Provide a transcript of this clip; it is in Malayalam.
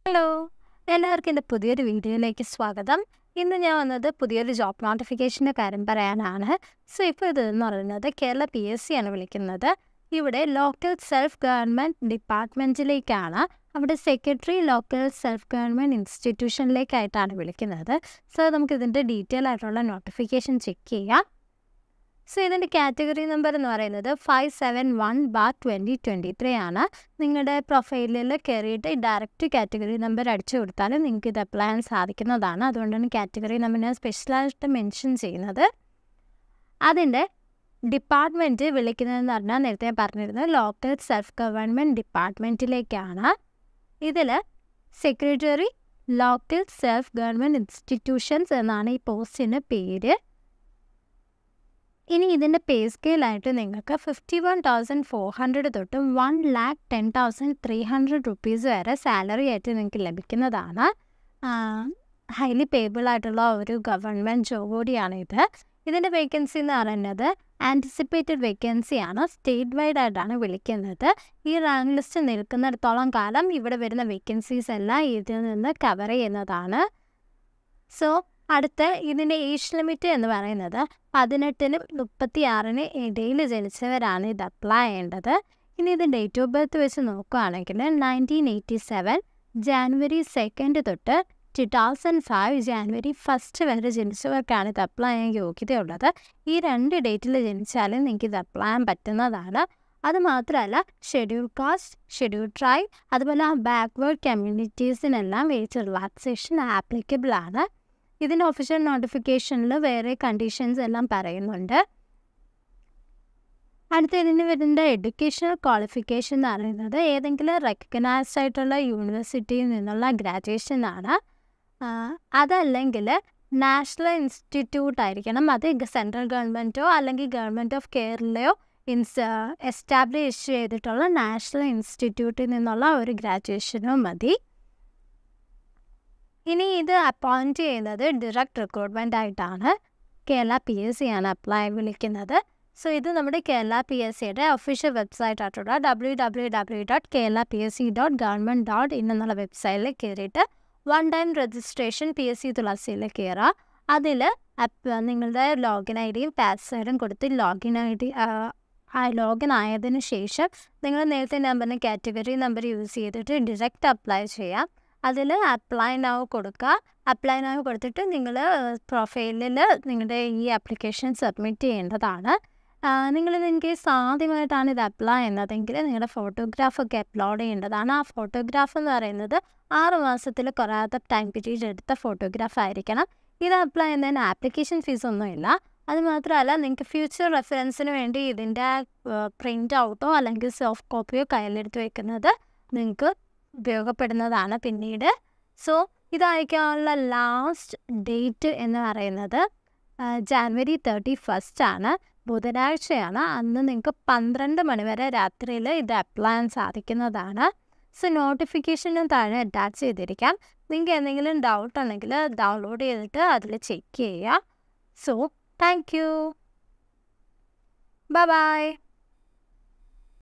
ഹലോ എല്ലാവർക്കും എൻ്റെ പുതിയൊരു വീഡിയോയിലേക്ക് സ്വാഗതം ഇന്ന് ഞാൻ വന്നത് പുതിയൊരു ജോബ് നോട്ടിഫിക്കേഷൻ്റെ കാര്യം പറയാനാണ് സോ ഇപ്പോൾ ഇത് എന്ന് പറയുന്നത് കേരള പി എസ് സി ആണ് വിളിക്കുന്നത് ഇവിടെ ലോക്കൽ സെൽഫ് ഗവൺമെൻറ് ഡിപ്പാർട്ട്മെൻറ്റിലേക്കാണ് അവിടെ സെക്രട്ടറി ലോക്കൽ സെൽഫ് ഗവൺമെൻറ് ഇൻസ്റ്റിറ്റ്യൂഷനിലേക്കായിട്ടാണ് വിളിക്കുന്നത് സോ നമുക്ക് ഇതിൻ്റെ ഡീറ്റെയിൽ ആയിട്ടുള്ള നോട്ടിഫിക്കേഷൻ ചെക്ക് ചെയ്യാം സോ ഇതിൻ്റെ കാറ്റഗറി നമ്പർ എന്ന് പറയുന്നത് five seven one bar twenty twenty three ആണ് നിങ്ങളുടെ പ്രൊഫൈലിൽ കയറിയിട്ട് ഡയറക്റ്റ് കാറ്റഗറി നമ്പർ അടിച്ചു കൊടുത്താൽ നിങ്ങൾക്ക് ഇത് അപ്ലൈ ചെയ്യാൻ സാധിക്കുന്നതാണ് അതുകൊണ്ടാണ് കാറ്റഗറി നമ്പർ ഞാൻ സ്പെഷ്യലായിട്ട് മെൻഷൻ ചെയ്യുന്നത് അതിൻ്റെ ഡിപ്പാർട്ട്മെൻറ്റ് വിളിക്കുന്നതെന്ന് പറഞ്ഞാൽ നേരത്തെ പറഞ്ഞിരുന്നത് ലോക്കൽ സെൽഫ് ഗവൺമെൻറ് ഡിപ്പാർട്ട്മെൻറ്റിലേക്കാണ് ഇതിൽ secretary local self government institutions എന്നാണ് ഈ പോസ്റ്റിൻ്റെ പേര് ഇനി ഇതിൻ്റെ പേ സ്കെയിലായിട്ട് നിങ്ങൾക്ക് fifty one thousand four hundred തൊട്ട് one lakh ten thousand three hundred rupees വരെ സാലറി ആയിട്ട് നിങ്ങൾക്ക് ലഭിക്കുന്നതാണ് ഹൈലി പേബിൾ ആയിട്ടുള്ള ഒരു ഗവൺമെൻറ് ജോബ് കൂടിയാണ് ഇത് ഇതിൻ്റെ വേക്കൻസി എന്ന് പറയുന്നത് ആൻറ്റിസിപ്പേറ്റഡ് വേക്കൻസിയാണ് സ്റ്റേറ്റ് വൈഡ് ആയിട്ടാണ് വിളിക്കുന്നത് ഈ റാങ്ക് ലിസ്റ്റ് നിൽക്കുന്നിടത്തോളം കാലം ഇവിടെ വരുന്ന വേക്കൻസീസ് എല്ലാം ഇതിൽ നിന്ന് കവർ ചെയ്യുന്നതാണ് സോ അടുത്ത ഇതിൻ്റെ ഏജ് ലിമിറ്റ് എന്ന് പറയുന്നത് പതിനെട്ടിനും മുപ്പത്തി ആറിന് ഇടയിൽ ജനിച്ചവരാണ് ഇത് അപ്ലൈ ചെയ്യേണ്ടത് ഇനി ഇത് ഡേറ്റ് ഓഫ് ബർത്ത് വെച്ച് നോക്കുകയാണെങ്കിൽ nineteen eighty seven January second തൊട്ട് two thousand five January first വരെ ജനിച്ചവർക്കാണ് ഇത് അപ്ലൈ ചെയ്യാൻ യോഗ്യതയുള്ളത് ഈ രണ്ട് ഡേറ്റിൽ ജനിച്ചാലും നിങ്ങൾക്ക് ഇത് അപ്ലൈ ചെയ്യാൻ പറ്റുന്നതാണ് അത് മാത്രമല്ല ഷെഡ്യൂൾ കാസ്റ്റ് ഷെഡ്യൂൾ ട്രൈബ് അതുപോലെ ആ ബാക്ക്വേർഡ് കമ്മ്യൂണിറ്റീസിനെല്ലാം ഏജ് റിലാക്സേഷൻ ആപ്ലിക്കബിൾ ആണ് ഇതിൻ്റെ ഒഫീഷ്യൽ നോട്ടിഫിക്കേഷനിൽ വേറെ കണ്ടീഷൻസ് എല്ലാം പറയുന്നുണ്ട് അടുത്ത ഇതിന് വരുന്ന എഡ്യൂക്കേഷണൽ ക്വാളിഫിക്കേഷൻ എന്ന് പറയുന്നത് ഏതെങ്കിലും റെക്കഗ്നൈസ്ഡ് ആയിട്ടുള്ള യൂണിവേഴ്സിറ്റിയിൽ നിന്നുള്ള ഗ്രാജുവേഷൻ ആണ് അതല്ലെങ്കിൽ നാഷണൽ ഇൻസ്റ്റിറ്റ്യൂട്ട് ആയിരിക്കണം അത് സെൻട്രൽ ഗവൺമെൻറ്റോ അല്ലെങ്കിൽ ഗവൺമെൻറ് ഓഫ് കേരളയോ ഇൻസ് എസ്റ്റാബ്ലിഷ് ചെയ്തിട്ടുള്ള നാഷണൽ ഇൻസ്റ്റിറ്റ്യൂട്ടിൽ നിന്നുള്ള ഒരു ഗ്രാജുവേഷനോ മതി ഇനി ഇത് അപ്പോയിൻറ്റ് ചെയ്യുന്നത് ഡയറക്റ്റ് റിക്രൂട്ട്മെൻ്റ് ആയിട്ടാണ് കേരള പി എസ് സി ആണ് അപ്ലൈ വിളിക്കുന്നത് സോ ഇത് നമ്മുടെ കേരള പി എസ് സിയുടെ ഒഫീഷ്യൽ വെബ്സൈറ്റ് ആയിട്ടുള്ള W W W dot Kerala P S C dot government dot in എന്നുള്ള വെബ്സൈറ്റിൽ കയറിയിട്ട് one time registration P S C തുളസിയിൽ കയറുക അതിൽ നിങ്ങളുടെ ലോഗിൻ ഐ ഡിയും പാസ്വേഡും കൊടുത്ത് ലോഗിൻ ഐ ഡി ആ ലോഗിൻ ആയതിനു ശേഷം നിങ്ങൾ നേരത്തെ നമ്പറിന് കാറ്റഗറി നമ്പർ യൂസ് ചെയ്തിട്ട് ഡയറക്റ്റ് അപ്ലൈ ചെയ്യാം അതിൽ അപ്ലൈ നൗ കൊടുക്കുക അപ്ലൈ നൗ കൊടുത്തിട്ട് നിങ്ങൾ പ്രൊഫൈലിൽ നിങ്ങളുടെ ഈ ആപ്ലിക്കേഷൻ സബ്മിറ്റ് ചെയ്യേണ്ടതാണ് നിങ്ങൾ ഇൻ കേസ് ആദ്യമായിട്ടാണ് ഇത് അപ്ലൈ ചെയ്യുന്നതെങ്കിൽ നിങ്ങളുടെ ഫോട്ടോഗ്രാഫൊക്കെ അപ്ലോഡ് ചെയ്യേണ്ടതാണ് ആ ഫോട്ടോഗ്രാഫ് എന്ന് പറയുന്നത് ആറ് മാസത്തിൽ കുറയാത്ത ടൈം പീരീഡ് എടുത്ത ഫോട്ടോഗ്രാഫ് ആയിരിക്കണം ഇത് അപ്ലൈ ചെയ്യുന്നതിന് ആപ്ലിക്കേഷൻ ഫീസ് ഒന്നുമില്ല അത് മാത്രമല്ല നിങ്ങൾക്ക് ഫ്യൂച്ചർ റെഫറൻസിന് വേണ്ടി ഇതിൻ്റെ പ്രിൻ്റ് ഔട്ടോ അല്ലെങ്കിൽ സോഫ്റ്റ് കോപ്പിയോ കയ്യിലെടുത്ത് വെക്കുന്നത് നിങ്ങൾക്ക് ഉപയോഗപ്പെടുന്നതാണ് പിന്നീട് സോ ഇത് അയക്കാനുള്ള ലാസ്റ്റ് ഡേറ്റ് എന്ന് പറയുന്നത് ജാനുവരി തേർട്ടി ഫസ്റ്റ് ആണ് ബുധനാഴ്ചയാണ് അന്ന് നിങ്ങൾക്ക് പന്ത്രണ്ട് മണിവരെ രാത്രിയിൽ ഇത് അപ്ലൈ ചെയ്യാൻ സാധിക്കുന്നതാണ് സോ നോട്ടിഫിക്കേഷനും താഴെ അറ്റാച്ച് ചെയ്തിരിക്കാം നിങ്ങൾക്ക് എന്തെങ്കിലും ഡൗട്ട് ഉണ്ടെങ്കിൽ ഡൗൺലോഡ് ചെയ്തിട്ട് അതിൽ ചെക്ക് ചെയ്യുക so thank you bye by